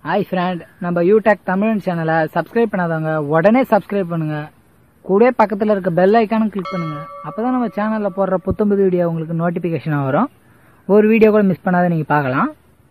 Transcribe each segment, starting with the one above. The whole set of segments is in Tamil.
ஹாய் ஃப்ரெண்ட் நம்ம யூடெக் தமிழன் சேனலை சப்ஸ்கிரைப் பண்ணாதவங்க உடனே சப்ஸ்கிரைப் பண்ணுங்க கூடவே பக்கத்தில் இருக்க பெல் ஐக்கானும் கிளிக் பண்ணுங்க அப்பதான் நம்ம சேனலில் போடுற புத்தம்புது வீடியோ உங்களுக்கு நோட்டிஃபிகேஷனாக வரும் ஒரு வீடியோ கூட மிஸ் பண்ணாத நீங்கள் பார்க்கலாம்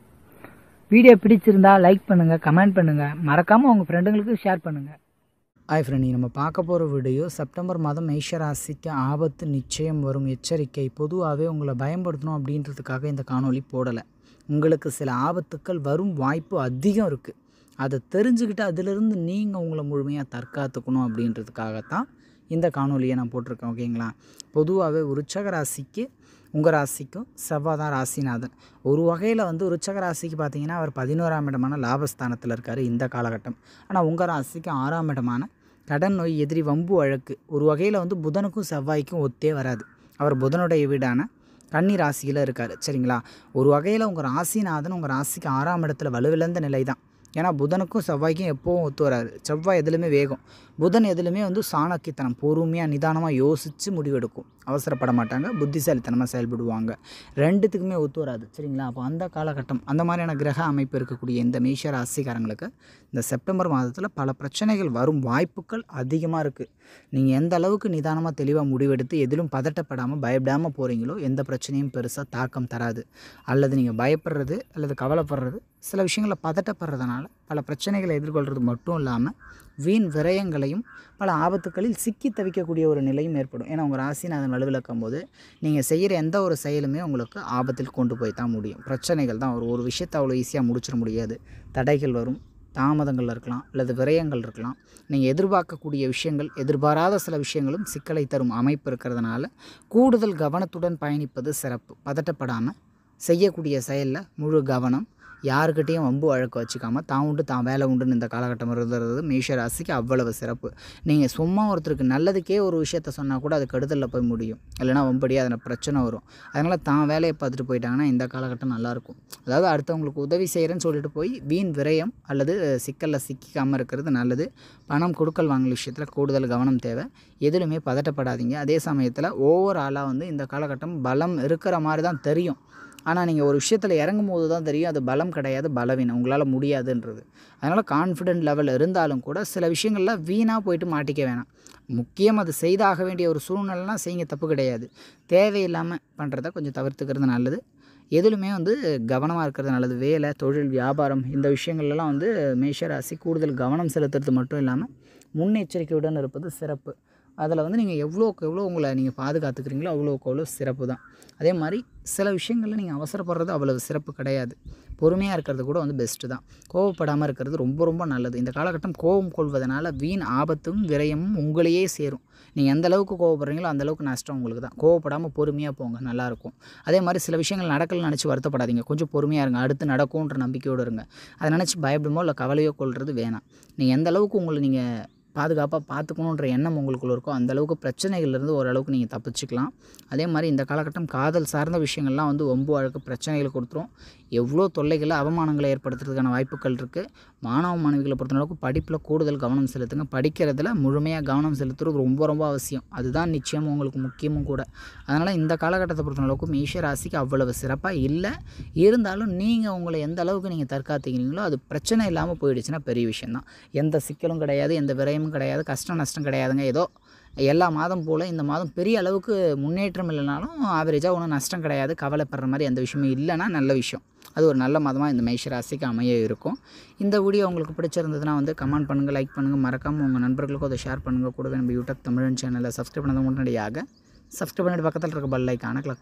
வீடியோ பிடிச்சிருந்தா லைக் பண்ணுங்க கமெண்ட் பண்ணுங்க மறக்காம உங்க ஃப்ரெண்டுங்களுக்கு ஷேர் பண்ணுங்க ஹாய் ஃப்ரெண்ட் நம்ம பார்க்க போகிற வீடியோ செப்டம்பர் மாதம் மேஷ ராசிக்கு ஆபத்து நிச்சயம் வரும் எச்சரிக்கை பொதுவாகவே உங்களை பயன்படுத்தணும் அப்படின்றதுக்காக இந்த காணொளி போடலை உங்களுக்கு சில ஆபத்துக்கள் வரும் வாய்ப்பு அதிகம் இருக்குது அதை தெரிஞ்சுக்கிட்டு அதிலிருந்து நீங்கள் உங்களை முழுமையாக தற்காத்துக்கணும் அப்படின்றதுக்காகத்தான் இந்த காணொலியை நான் போட்டிருக்கேன் ஓகேங்களா பொதுவாகவே விருச்சக ராசிக்கு உங்கள் ராசிக்கும் செவ்வாய் தான் ராசிநாதன் ஒரு வகையில் வந்து விருச்சக ராசிக்கு பார்த்தீங்கன்னா அவர் பதினோராம் இடமான லாபஸ்தானத்தில் இருக்கார் இந்த காலகட்டம் ஆனால் உங்கள் ராசிக்கு ஆறாம் இடமான கடன் நோய் எதிரி வம்பு வழக்கு ஒரு வகையில் வந்து புதனுக்கும் செவ்வாய்க்கும் ஒத்தே வராது அவர் புதனுடைய வீடான கன்னி ராசியில் இருக்கார் சரிங்களா ஒரு வகையில் உங்கள் ராசிநாதன் உங்கள் ராசிக்கு ஆறாம் இடத்துல வலுவிழந்த நிலை தான் ஏன்னா புதனுக்கும் செவ்வாய்க்கும் எப்போவும் ஒத்து வராது செவ்வாய் எதுலையுமே வேகம் புதன் எதுலையுமே வந்து சாணக்கியத்தனம் பொறுமையாக நிதானமாக யோசித்து முடிவெடுக்கும் அவசரப்பட மாட்டாங்க புத்திசாலித்தனமாக செயல்படுவாங்க ரெண்டுத்துக்குமே ஒத்து வராது சரிங்களா அப்போ அந்த காலகட்டம் அந்த மாதிரியான கிரக அமைப்பு இருக்கக்கூடிய இந்த மேஷ ராசிக்காரங்களுக்கு இந்த செப்டம்பர் மாதத்தில் பல பிரச்சனைகள் வரும் வாய்ப்புகள் அதிகமாக இருக்குது நீங்கள் எந்த அளவுக்கு நிதானமாக தெளிவாக முடிவெடுத்து எதிலும் பதட்டப்படாமல் பயப்படாமல் போகிறீங்களோ எந்த பிரச்சனையும் பெருசாக தாக்கம் தராது அல்லது நீங்கள் பயப்படுறது அல்லது கவலைப்படுறது சில விஷயங்களில் பதட்டப்படுறதுனால பல பிரச்சனைகளை எதிர்கொள்கிறது மட்டும் இல்லாமல் வீண் விரயங்களையும் பல ஆபத்துக்களில் சிக்கி தவிக்கக்கூடிய ஒரு நிலையும் ஏற்படும் ஏன்னா உங்கள் ராசிநாதன் வலுவிழக்கும் போது நீங்கள் செய்கிற எந்த ஒரு செயலுமே உங்களுக்கு ஆபத்தில் கொண்டு போய் தான் முடியும் பிரச்சனைகள் தான் ஒரு ஒரு விஷயத்தை அவ்வளோ ஈஸியாக முடிச்சிட முடியாது தடைகள் வரும் தாமதங்கள் இருக்கலாம் அல்லது விரயங்கள் இருக்கலாம் நீங்கள் எதிர்பார்க்கக்கூடிய விஷயங்கள் எதிர்பாராத சில விஷயங்களும் சிக்கலை தரும் அமைப்பு இருக்கிறதுனால கூடுதல் கவனத்துடன் பயணிப்பது சிறப்பு பதட்டப்படாமல் செய்யக்கூடிய செயலில் முழு கவனம் யாருக்கிட்டேயும் வம்பு வழக்கு வச்சுக்காம தான் உண்டு தான் வேலை உண்டுன்னு இந்த காலகட்டம் இருந்துறது மேஷ ராசிக்கு அவ்வளவு சிறப்பு நீங்கள் சும்மா ஒருத்தருக்கு நல்லதுக்கே ஒரு விஷயத்த சொன்னால் கூட அது கெடுதலில் போய் முடியும் இல்லைனா வம்படியாக அதில் பிரச்சனை வரும் அதனால் தான் வேலையை பார்த்துட்டு போயிட்டாங்கன்னா இந்த காலகட்டம் நல்லாயிருக்கும் அதாவது அடுத்தவங்களுக்கு உதவி செய்கிறேன்னு சொல்லிட்டு போய் வீண் விரயம் அல்லது சிக்கலில் சிக்கிக்காமல் இருக்கிறது நல்லது பணம் கொடுக்கல் வாங்கல் விஷயத்தில் கூடுதல் கவனம் தேவை எதிலுமே பதட்டப்படாதீங்க அதே சமயத்தில் ஒவ்வொரு ஆளாக வந்து இந்த காலகட்டம் பலம் இருக்கிற மாதிரி தான் தெரியும் ஆனால் நீங்கள் ஒரு விஷயத்தில் இறங்கும் போது தான் தெரியும் அது பலம் கிடையாது பலவீனம் உங்களால் முடியாதுன்றது அதனால் கான்ஃபிடென்ட் லெவல் இருந்தாலும் கூட சில விஷயங்களில் வீணாக போயிட்டு மாட்டிக்க வேணாம் முக்கியம் அது செய்தாக வேண்டிய ஒரு சூழ்நிலைலாம் செய்யுங்க தப்பு கிடையாது தேவையில்லாமல் பண்ணுறத கொஞ்சம் தவிர்த்துக்கிறது நல்லது எதுலுமே வந்து கவனமாக இருக்கிறது நல்லது வேலை தொழில் வியாபாரம் இந்த விஷயங்கள்லாம் வந்து மேஷராசி கூடுதல் கவனம் செலுத்துறது மட்டும் இல்லாமல் முன்னெச்சரிக்கையுடன் இருப்பது சிறப்பு அதில் வந்து நீங்கள் எவ்வளோக்கு எவ்வளோ உங்களை நீங்கள் பாதுகாத்துக்கிறீங்களோ அவ்வளோக்கு அவ்வளோ சிறப்பு தான் அதே மாதிரி சில விஷயங்களில் நீங்கள் அவசரப்படுறது அவ்வளவு சிறப்பு கிடையாது பொறுமையாக இருக்கிறது கூட வந்து பெஸ்ட்டு தான் கோவப்படாமல் இருக்கிறது ரொம்ப ரொம்ப நல்லது இந்த காலகட்டம் கோபம் கொள்வதனால வீண் ஆபத்தும் விரயமும் உங்களையே சேரும் நீங்கள் எந்த அளவுக்கு கோவப்படுறீங்களோ அந்த அளவுக்கு நஷ்டம் உங்களுக்கு தான் கோவப்படாமல் பொறுமையாக போங்க நல்லாயிருக்கும் அதே மாதிரி சில விஷயங்கள் நடக்கலன்னு நினச்சி வருத்தப்படாதீங்க கொஞ்சம் பொறுமையாக இருங்க அடுத்து நடக்கும்ன்ற நம்பிக்கையோடு இருங்க அதை நினச்சி பயப்படுமோ இல்லை கவலையோ கொள்வது வேணாம் நீங்கள் எந்த அளவுக்கு உங்களை நீங்கள் பாதுகாப்பாக பார்த்துக்கணுன்ற எண்ணம் உங்களுக்குள்ள இருக்கோ அந்த அளவுக்கு பிரச்சனைகள்லேருந்து ஓரளவுக்கு நீங்கள் தப்பிச்சுக்கலாம் அதே மாதிரி இந்த காலகட்டம் காதல் சார்ந்த விஷயங்கள்லாம் வந்து ஒம்பு வழக்கு பிரச்சனைகளை கொடுத்துரும் எவ்வளோ தொல்லைகளை அவமானங்களை ஏற்படுத்துறதுக்கான வாய்ப்புகள் இருக்குது மாணவ மாணவிகளை பொறுத்தளவுக்கு படிப்பில் கூடுதல் கவனம் செலுத்துங்க படிக்கிறதுல முழுமையாக கவனம் செலுத்துறது ரொம்ப ரொம்ப அவசியம் அதுதான் நிச்சயம் உங்களுக்கு முக்கியமும் கூட அதனால் இந்த காலகட்டத்தை பொறுத்தளவுக்கு மேஷ ராசிக்கு அவ்வளவு சிறப்பாக இல்லை இருந்தாலும் நீங்கள் உங்களை எந்த அளவுக்கு நீங்கள் தற்காத்துக்கிறீங்களோ அது பிரச்சனை இல்லாமல் போயிடுச்சுன்னா பெரிய விஷயந்தான் எந்த சிக்கலும் கிடையாது எந்த விரயமும் கிடையாது கஷ்டம் நஷ்டம் கிடையாதுங்க ஏதோ எல்லா மாதம் போல் இந்த மாதம் பெரிய அளவுக்கு முன்னேற்றம் இல்லைனாலும் ஆவரேஜாக ஒன்றும் நஷ்டம் கிடையாது கவலைப்படுற மாதிரி எந்த விஷயமும் இல்லைன்னா நல்ல விஷயம் அது ஒரு நல்ல மாதமாக இந்த மேஷ ராசிக்கு அமைய இருக்கும் இந்த வீடியோ உங்களுக்கு பிடிச்சிருந்ததுன்னா வந்து கமெண்ட் பண்ணுங்கள் லைக் பண்ணுங்கள் மறக்காமல் உங்கள் நண்பர்களுக்கும் அதை ஷேர் பண்ணுங்கள் கூடவே நம்ம யூடியூப் தமிழன் சேனலில் சப்ஸ்கிரைப் பண்ணது முன்னாடியாக சப்ஸ்கிரைப் பண்ணிட்டு பக்கத்தில் இருக்க பெல் ஐக்கான கிளிக்